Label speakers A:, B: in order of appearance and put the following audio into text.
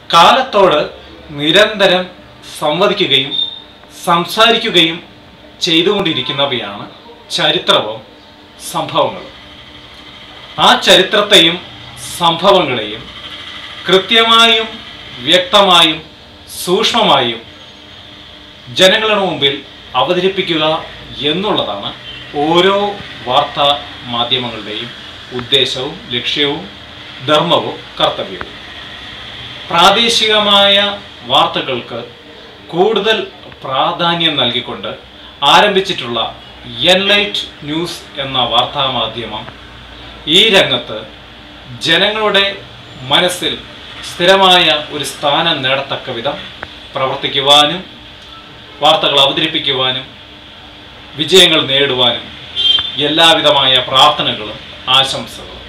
A: കാലത്തോട് നിരന്തരം സംവദിക്കുകയും സംസാരിക്കുകയും ചെയ്തുകൊണ്ടിരിക്കുന്നവയാണ് ചരിത്രവും സംഭവങ്ങളും ആ ചരിത്രത്തെയും സംഭവങ്ങളെയും കൃത്യമായും വ്യക്തമായും സൂക്ഷ്മമായും ജനങ്ങളുടെ മുമ്പിൽ അവതരിപ്പിക്കുക എന്നുള്ളതാണ് ഓരോ വാർത്താ മാധ്യമങ്ങളുടെയും ഉദ്ദേശവും ലക്ഷ്യവും ധർമ്മവും കർത്തവ്യവും പ്രാദേശികമായ വാർത്തകൾക്ക് കൂടുതൽ പ്രാധാന്യം നൽകിക്കൊണ്ട് ആരംഭിച്ചിട്ടുള്ള എൻലൈറ്റ് ന്യൂസ് എന്ന വാർത്താ മാധ്യമം ഈ രംഗത്ത് ജനങ്ങളുടെ മനസ്സിൽ സ്ഥിരമായ ഒരു സ്ഥാനം നേടത്തക്ക വിധം പ്രവർത്തിക്കുവാനും വാർത്തകൾ അവതരിപ്പിക്കുവാനും വിജയങ്ങൾ നേടുവാനും എല്ലാവിധമായ പ്രാർത്ഥനകളും ആശംസകളും